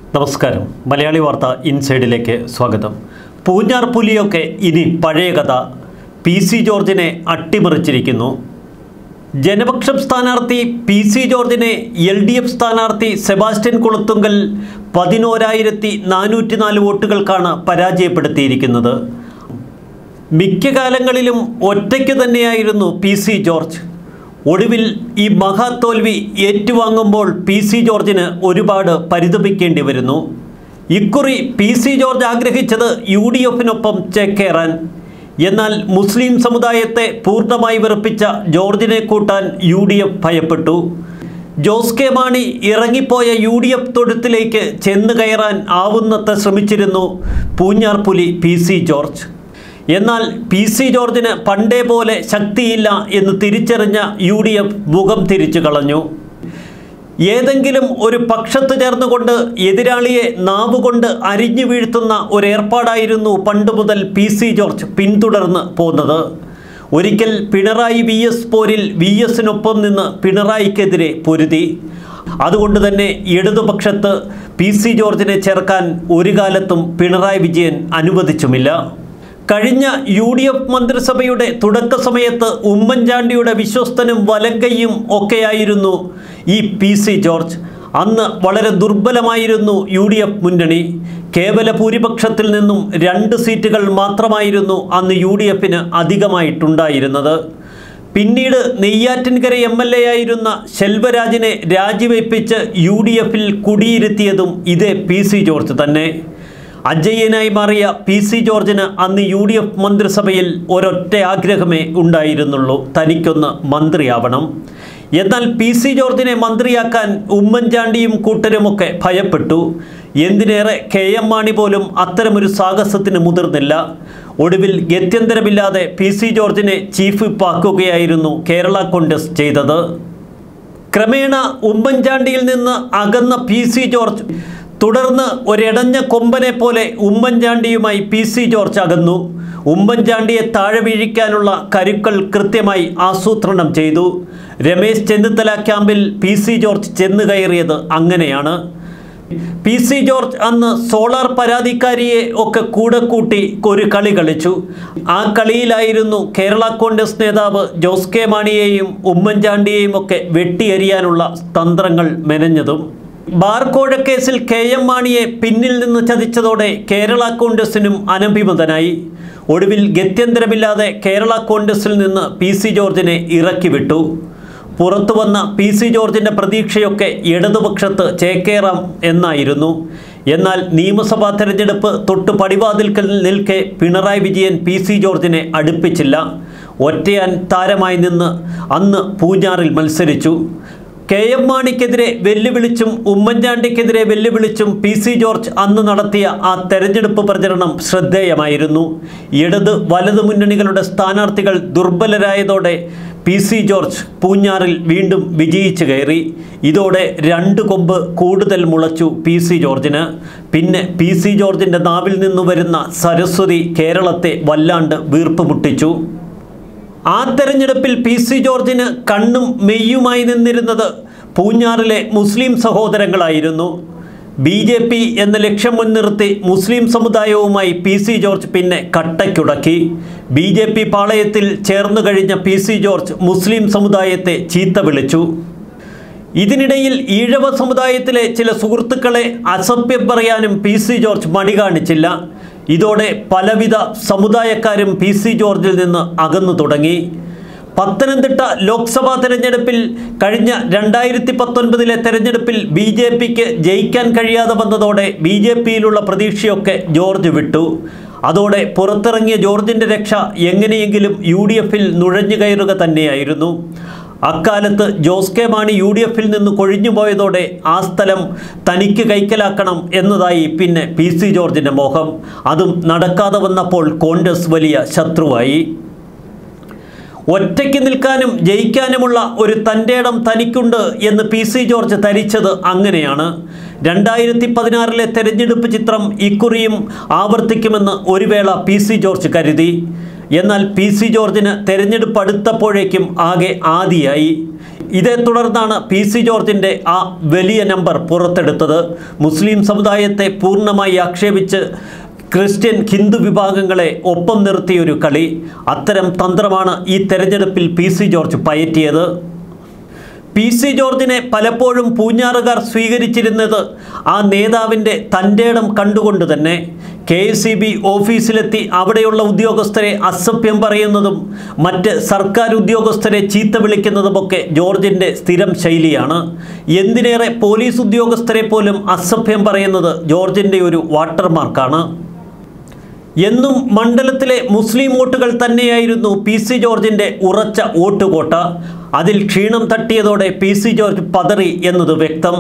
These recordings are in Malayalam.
നമസ്കാരം മലയാളി വാർത്ത ഇൻസൈഡിലേക്ക് സ്വാഗതം പൂഞ്ഞാർ പുലിയൊക്കെ ഇനി പഴയ കഥ പി സി ജോർജിനെ അട്ടിമറിച്ചിരിക്കുന്നു ജനപക്ഷം സ്ഥാനാർത്ഥി പി സി ജോർജിനെ എൽ ഡി എഫ് സ്ഥാനാർത്ഥി സെബാസ്റ്റ്യൻ കുളത്തുങ്കൽ പതിനോരായിരത്തി നാനൂറ്റി നാല് വോട്ടുകൾക്കാണ് പരാജയപ്പെടുത്തിയിരിക്കുന്നത് മിക്ക കാലങ്ങളിലും ഒറ്റയ്ക്ക് തന്നെയായിരുന്നു പി സി ജോർജ് ഒടുവിൽ ഈ മഹാതോൽവി ഏറ്റുവാങ്ങുമ്പോൾ പി സി ജോർജിന് ഒരുപാട് പരിതപിക്കേണ്ടി വരുന്നു ഇക്കുറി പി സി ജോർജ് ആഗ്രഹിച്ചത് യു ഡി എഫിനൊപ്പം ചേക്കേറാൻ എന്നാൽ മുസ്ലിം സമുദായത്തെ പൂർണ്ണമായി വെറുപ്പിച്ച ജോർജിനെ കൂട്ടാൻ യു ഡി എഫ് ഭയപ്പെട്ടു ജോസ് കെ മാണി ഇറങ്ങിപ്പോയ യു ഡി എഫ് തൊഴുത്തിലേക്ക് ചെന്ന് കയറാൻ ആവുന്നത്ര ശ്രമിച്ചിരുന്നു പൂഞ്ഞാർ പുലി പി സി ജോർജ് എന്നാൽ പി സി ജോർജിന് പണ്ടേ പോലെ ശക്തിയില്ല എന്ന് തിരിച്ചറിഞ്ഞ യു ഡി എഫ് മുഖം തിരിച്ചു കളഞ്ഞു ഏതെങ്കിലും ഒരു പക്ഷത്ത് ചേർന്നുകൊണ്ട് എതിരാളിയെ നാവുകൊണ്ട് അരിഞ്ഞു വീഴ്ത്തുന്ന ഒരു ഏർപ്പാടായിരുന്നു പണ്ട് മുതൽ പി സി ജോർജ് പിന്തുടർന്ന് പോന്നത് ഒരിക്കൽ പിണറായി വി എസ് പോരിൽ വി എസിനൊപ്പം നിന്ന് പിണറായിക്കെതിരെ പൊരുതി അതുകൊണ്ട് തന്നെ ഇടതുപക്ഷത്ത് പി സി ജോർജിനെ ചേർക്കാൻ ഒരു കാലത്തും പിണറായി വിജയൻ അനുവദിച്ചുമില്ല കഴിഞ്ഞ യു ഡി എഫ് മന്ത്രിസഭയുടെ തുടക്ക സമയത്ത് ഉമ്മൻചാണ്ടിയുടെ വിശ്വസ്തനും വലങ്കയും ഒക്കെയായിരുന്നു ഈ പി സി ജോർജ് അന്ന് വളരെ ദുർബലമായിരുന്നു യു ഡി എഫ് മുന്നണി കേവല ഭൂരിപക്ഷത്തിൽ നിന്നും രണ്ട് സീറ്റുകൾ മാത്രമായിരുന്നു അന്ന് യു ഡി എഫിന് അധികമായിട്ടുണ്ടായിരുന്നത് പിന്നീട് നെയ്യാറ്റിൻകര എം എൽ എ ആയിരുന്ന ശെൽവരാജിനെ രാജിവയ്പ്പിച്ച് യു ഡി എഫിൽ കുടിയിരുത്തിയതും ഇതേ പി സി ജോർജ് തന്നെ അജയ്യനായി മാറിയ പി സി ജോർജിന് അന്ന് യു ഡി എഫ് മന്ത്രിസഭയിൽ ഒരൊറ്റ ആഗ്രഹമേ ഉണ്ടായിരുന്നുള്ളൂ തനിക്കൊന്ന് മന്ത്രിയാവണം എന്നാൽ പി സി ജോർജിനെ മന്ത്രിയാക്കാൻ ഉമ്മൻചാണ്ടിയും കൂട്ടരുമൊക്കെ ഭയപ്പെട്ടു എന്തിനേറെ കെ എം മാണി പോലും അത്തരമൊരു സാഹസത്തിന് മുതിർന്നില്ല ഒടുവിൽ ഗത്യന്തരമില്ലാതെ പി സി ജോർജിനെ ചീഫ് വിപ്പാക്കുകയായിരുന്നു കേരള കോൺഗ്രസ് ചെയ്തത് ക്രമേണ ഉമ്മൻചാണ്ടിയിൽ നിന്ന് അകന്ന പി സി ജോർജ് തുടർന്ന് ഒരിടഞ്ഞ കൊമ്പനെ പോലെ ഉമ്മൻചാണ്ടിയുമായി പി സി ജോർജ് അകന്നു ഉമ്മൻചാണ്ടിയെ താഴെ വീഴിക്കാനുള്ള കരുക്കൾ കൃത്യമായി ആസൂത്രണം ചെയ്തു രമേശ് ചെന്നിത്തല ക്യാമ്പിൽ പി സി ജോർജ് ചെന്ന് കയറിയത് അങ്ങനെയാണ് പി സി ജോർജ് അന്ന് സോളാർ പരാതിക്കാരിയെ ഒക്കെ കൂടെ കൂട്ടി ഒരു കളി കളിച്ചു ആ കളിയിലായിരുന്നു കേരള കോൺഗ്രസ് നേതാവ് ജോസ് കെ മാണിയെയും ഉമ്മൻചാണ്ടിയെയും ഒക്കെ വെട്ടിയെറിയാനുള്ള തന്ത്രങ്ങൾ മെനഞ്ഞതും ബാർക്കോഴ കേസിൽ കെ എം മാണിയെ പിന്നിൽ നിന്ന് ചതിച്ചതോടെ കേരള കോൺഗ്രസിനും അനഭിമതനായി ഒടുവിൽ ഗത്യന്തരമില്ലാതെ കേരള കോൺഗ്രസിൽ നിന്ന് പി സി ജോർജിനെ ഇറക്കി വിട്ടു പുറത്തു വന്ന പി സി ജോർജിൻ്റെ പ്രതീക്ഷയൊക്കെ ഇടതുപക്ഷത്ത് ചേക്കേറാം എന്നായിരുന്നു എന്നാൽ നിയമസഭാ തെരഞ്ഞെടുപ്പ് തൊട്ട് പടിവാതിൽക്കൽ നിൽക്കെ പിണറായി വിജയൻ പി സി ജോർജിനെ അടുപ്പിച്ചില്ല ഒറ്റയാൻ താരമായി നിന്ന് അന്ന് പൂഞ്ഞാറിൽ മത്സരിച്ചു കെ എം മാണിക്കെതിരെ വെല്ലുവിളിച്ചും ഉമ്മൻചാണ്ടിക്കെതിരെ വെല്ലുവിളിച്ചും പി സി ജോർജ് അന്ന് നടത്തിയ ആ തെരഞ്ഞെടുപ്പ് പ്രചരണം ശ്രദ്ധേയമായിരുന്നു ഇടത് വലത് മുന്നണികളുടെ സ്ഥാനാർത്ഥികൾ ദുർബലരായതോടെ പി സി ജോർജ് പൂഞ്ഞാറിൽ വീണ്ടും വിജയിച്ചു കയറി ഇതോടെ രണ്ട് കൊമ്പ് കൂടുതൽ മുളച്ചു പി സി ജോർജിന് പിന്നെ പി സി ജോർജിൻ്റെ നാവിൽ നിന്ന് വരുന്ന സരസ്വതി കേരളത്തെ വല്ലാണ്ട് വീർപ്പ് മുട്ടിച്ചു ആ തെരഞ്ഞെടുപ്പിൽ പി സി ജോർജിന് കണ്ണും മെയ്യുമായി നിന്നിരുന്നത് പൂഞ്ഞാറിലെ മുസ്ലിം സഹോദരങ്ങളായിരുന്നു ബി ജെ പി എന്ന ലക്ഷ്യം മുൻനിർത്തി മുസ്ലിം സമുദായവുമായി പി സി ജോർജ് പിന്നെ കട്ടയ്ക്കുടക്കി ബി ജെ പി പാളയത്തിൽ ചേർന്നു കഴിഞ്ഞ പി സി ജോർജ് മുസ്ലിം സമുദായത്തെ ചീത്ത വിളിച്ചു ഇതിനിടയിൽ ഈഴവ സമുദായത്തിലെ ചില സുഹൃത്തുക്കളെ അസഭ്യം പറയാനും പി സി ജോർജ് മടി കാണിച്ചില്ല ഇതോടെ പലവിധ സമുദായക്കാരും പി സി ജോർജിൽ നിന്ന് അകന്നു തുടങ്ങി പത്തനംതിട്ട ലോക്സഭാ തെരഞ്ഞെടുപ്പിൽ കഴിഞ്ഞ രണ്ടായിരത്തി പത്തൊൻപതിലെ തെരഞ്ഞെടുപ്പിൽ ബി ജെ പിക്ക് ജയിക്കാൻ കഴിയാതെ വന്നതോടെ ബി ജെ പിയിലുള്ള പ്രതീക്ഷയൊക്കെ ജോർജ് വിട്ടു അതോടെ പുറത്തിറങ്ങിയ ജോർജിൻ്റെ രക്ഷ എങ്ങനെയെങ്കിലും യു ഡി എഫിൽ നുഴഞ്ഞു കയറുക തന്നെയായിരുന്നു അക്കാലത്ത് Jose K Mani U D എഫിൽ നിന്ന് കൊഴിഞ്ഞു പോയതോടെ ആ സ്ഥലം തനിക്ക് കൈക്കലാക്കണം എന്നതായി പിന്നെ പി സി ജോർജിൻ്റെ മോഹം അതും നടക്കാതെ വന്നപ്പോൾ കോൺഗ്രസ് വലിയ ശത്രുവായി ഒറ്റയ്ക്ക് നിൽക്കാനും ജയിക്കാനുമുള്ള ഒരു തൻ്റെ ഇടം തനിക്കുണ്ട് എന്ന് പി സി ജോർജ് ധരിച്ചത് അങ്ങനെയാണ് രണ്ടായിരത്തി പതിനാറിലെ തെരഞ്ഞെടുപ്പ് ചിത്രം ഇക്കുറിയും ആവർത്തിക്കുമെന്ന് ഒരു വേള പി സി ജോർജ് കരുതി എന്നാൽ പി സി ജോർജിന് തെരഞ്ഞെടുപ്പ് അടുത്തപ്പോഴേക്കും ആകെ ആദിയായി ഇതേ തുടർന്നാണ് പി സി ജോർജിൻ്റെ ആ വലിയ നമ്പർ പുറത്തെടുത്തത് മുസ്ലിം സമുദായത്തെ പൂർണ്ണമായി ആക്ഷേപിച്ച് ക്രിസ്ത്യൻ ഹിന്ദു വിഭാഗങ്ങളെ ഒപ്പം നിർത്തിയൊരു കളി അത്തരം തന്ത്രമാണ് ഈ തെരഞ്ഞെടുപ്പിൽ പി സി ജോർജ് പയറ്റിയത് പി സി ജോർജിനെ പലപ്പോഴും പൂഞ്ഞാറുകാർ സ്വീകരിച്ചിരുന്നത് ആ നേതാവിൻ്റെ തൻ്റെ ഇടം കണ്ടുകൊണ്ട് തന്നെ കെ എസ് സി ബി ഓഫീസിലെത്തി അവിടെയുള്ള ഉദ്യോഗസ്ഥരെ അസഭ്യം പറയുന്നതും മറ്റ് സർക്കാർ ഉദ്യോഗസ്ഥരെ ചീത്ത വിളിക്കുന്നതുമൊക്കെ ജോർജിൻ്റെ സ്ഥിരം ശൈലിയാണ് എന്തിനേറെ പോലീസ് ഉദ്യോഗസ്ഥരെ പോലും അസഭ്യം പറയുന്നത് ജോർജിൻ്റെ ഒരു വാട്ടർമാർക്കാണ് എന്നും മണ്ഡലത്തിലെ മുസ്ലിം വോട്ടുകൾ തന്നെയായിരുന്നു പി സി ജോർജിൻ്റെ ഉറച്ച വോട്ടുകോട്ട അതിൽ ക്ഷീണം തട്ടിയതോടെ പി സി ജോർജ് പതറി എന്നത് വ്യക്തം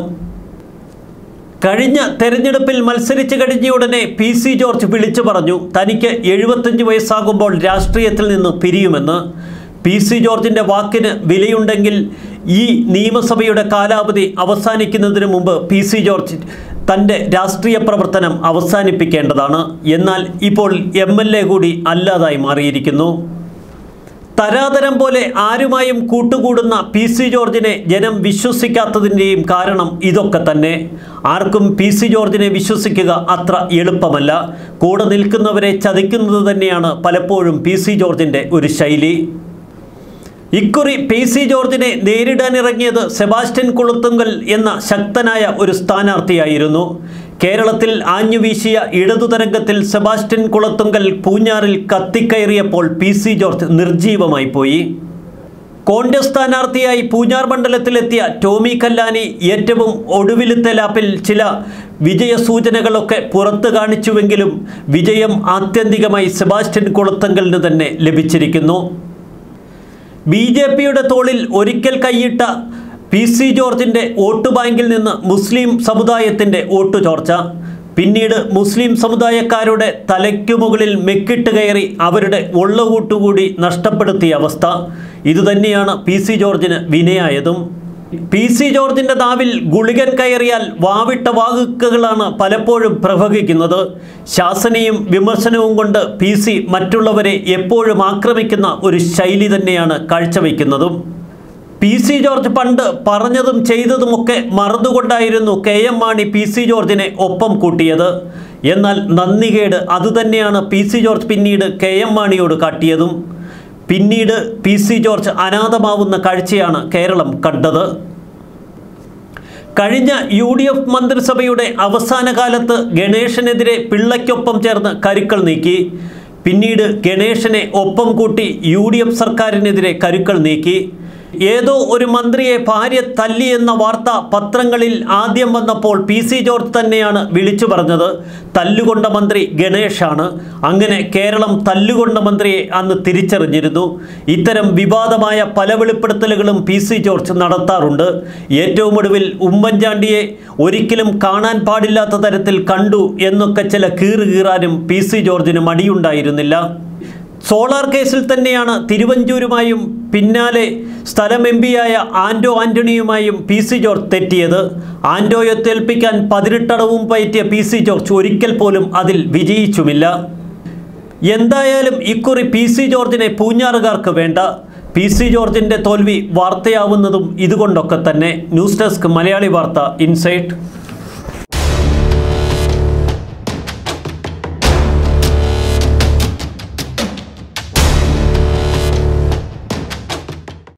കഴിഞ്ഞ തെരഞ്ഞെടുപ്പിൽ മത്സരിച്ചു കഴിഞ്ഞ ഉടനെ പി സി ജോർജ് വിളിച്ചു പറഞ്ഞു തനിക്ക് എഴുപത്തഞ്ച് വയസ്സാകുമ്പോൾ രാഷ്ട്രീയത്തിൽ നിന്ന് പിരിയുമെന്ന് പി സി ജോർജിൻ്റെ വാക്കിന് വിലയുണ്ടെങ്കിൽ ഈ നിയമസഭയുടെ കാലാവധി അവസാനിക്കുന്നതിന് മുമ്പ് പി സി ജോർജ് തൻ്റെ രാഷ്ട്രീയ പ്രവർത്തനം അവസാനിപ്പിക്കേണ്ടതാണ് എന്നാൽ ഇപ്പോൾ എം എൽ എ കൂടി അല്ലാതായി മാറിയിരിക്കുന്നു തരാതരം പോലെ ആരുമായും കൂട്ടുകൂടുന്ന പി സി ജോർജിനെ ജനം വിശ്വസിക്കാത്തതിൻ്റെയും കാരണം ഇതൊക്കെ തന്നെ ആർക്കും പി സി ജോർജിനെ വിശ്വസിക്കുക അത്ര എളുപ്പമല്ല കൂടെ നിൽക്കുന്നവരെ ചതിക്കുന്നത് തന്നെയാണ് പലപ്പോഴും പി സി ജോർജിൻ്റെ ഒരു ശൈലി ഇക്കുറി പി സി ജോർജിനെ നേരിടാനിറങ്ങിയത് സെബാസ്റ്റ്യൻ കുളത്തുങ്കൽ എന്ന ശക്തനായ ഒരു സ്ഥാനാർത്ഥിയായിരുന്നു കേരളത്തിൽ ആഞ്ഞുവീശിയ ഇടതുതരംഗത്തിൽ സെബാസ്റ്റ്യൻ കുളത്തുങ്കൽ പൂഞ്ഞാറിൽ കത്തിക്കയറിയപ്പോൾ പി സി ജോർജ് നിർജീവമായി പോയി കോൺഗ്രസ് സ്ഥാനാർത്ഥിയായി പൂഞ്ഞാർ മണ്ഡലത്തിലെത്തിയ ടോമി കല്ലാനി ഏറ്റവും ഒടുവിലത്തെ ലാപ്പിൽ ചില വിജയസൂചനകളൊക്കെ പുറത്തു കാണിച്ചുവെങ്കിലും വിജയം ആത്യന്തികമായി സെബാസ്റ്റ്യൻ കുളത്തങ്കലിന് തന്നെ ലഭിച്ചിരിക്കുന്നു ബി ജെ പിയുടെ തോളിൽ ഒരിക്കൽ കൈയിട്ട പി സി ജോർജിൻ്റെ വോട്ട് ബാങ്കിൽ നിന്ന് മുസ്ലിം സമുദായത്തിൻ്റെ വോട്ട് ചോർച്ച പിന്നീട് മുസ്ലിം സമുദായക്കാരുടെ തലയ്ക്കു മുകളിൽ മെക്കിട്ട് കയറി അവരുടെ ഉള്ളകൂട്ടുകൂടി നഷ്ടപ്പെടുത്തിയ അവസ്ഥ ഇതുതന്നെയാണ് പി സി ജോർജിന് വിനയായതും പി സി ജോർജിൻ്റെ നാവിൽ ഗുളികൻ കയറിയാൽ വാവിട്ട വാക്കുകളാണ് പലപ്പോഴും പ്രവഹിക്കുന്നത് ശാസനയും വിമർശനവും കൊണ്ട് പി സി മറ്റുള്ളവരെ എപ്പോഴും ആക്രമിക്കുന്ന ഒരു ശൈലി തന്നെയാണ് കാഴ്ചവെക്കുന്നതും പി സി ജോർജ് പണ്ട് പറഞ്ഞതും ചെയ്തതുമൊക്കെ മറന്നുകൊണ്ടായിരുന്നു K M Mani P C ജോർജിനെ ഒപ്പം കൂട്ടിയത് എന്നാൽ നന്ദികേട് അതുതന്നെയാണ് പി സി ജോർജ് പിന്നീട് കെ എം മാണിയോട് കാട്ടിയതും പിന്നീട് പി സി ജോർജ് അനാഥമാവുന്ന കാഴ്ചയാണ് കേരളം കണ്ടത് കഴിഞ്ഞ യു ഡി എഫ് മന്ത്രിസഭയുടെ അവസാന കാലത്ത് ഗണേശനെതിരെ പിള്ളയ്ക്കൊപ്പം ചേർന്ന് കരുക്കൾ നീക്കി പിന്നീട് ഗണേശനെ ഒപ്പം കൂട്ടി യു ഡി എഫ് സർക്കാരിനെതിരെ കരുക്കൾ നീക്കി ഏതോ ഒരു മന്ത്രിയെ ഭാര്യ തല്ലി എന്ന വാർത്ത പത്രങ്ങളിൽ ആദ്യം വന്നപ്പോൾ പി സി ജോർജ് തന്നെയാണ് വിളിച്ചു പറഞ്ഞത് തല്ലുകൊണ്ട മന്ത്രി ഗണേഷാണ് അങ്ങനെ കേരളം തല്ലുകൊണ്ട മന്ത്രിയെ അന്ന് തിരിച്ചറിഞ്ഞിരുന്നു ഇത്തരം വിവാദമായ പല വെളിപ്പെടുത്തലുകളും പി സി ജോർജ് നടത്താറുണ്ട് ഏറ്റവും ഒടുവിൽ ഉമ്മൻചാണ്ടിയെ ഒരിക്കലും കാണാൻ പാടില്ലാത്ത തരത്തിൽ കണ്ടു എന്നൊക്കെ ചില കീറ് കീറാനും പി സി ജോർജിന് മടിയുണ്ടായിരുന്നില്ല സോളാർ കേസിൽ തന്നെയാണ് തിരുവഞ്ചൂരുമായും പിന്നാലെ സ്ഥലം എം പിയായ ആൻഡോ ആന്റണിയുമായും പി സി ജോർജ് തെറ്റിയത് ആൻഡോയെ തോൽപ്പിക്കാൻ പതിനെട്ടടവും പയറ്റിയ പി സി ജോർജ് ഒരിക്കൽ പോലും അതിൽ വിജയിച്ചുമില്ല എന്തായാലും ഇക്കുറി പി സി ജോർജിനെ പൂഞ്ഞാറുകാർക്ക് വേണ്ട പി സി ജോർജിൻ്റെ തോൽവി വാർത്തയാവുന്നതും ഇതുകൊണ്ടൊക്കെ തന്നെ ന്യൂസ് ഡെസ്ക് മലയാളി വാർത്ത ഇൻസൈറ്റ്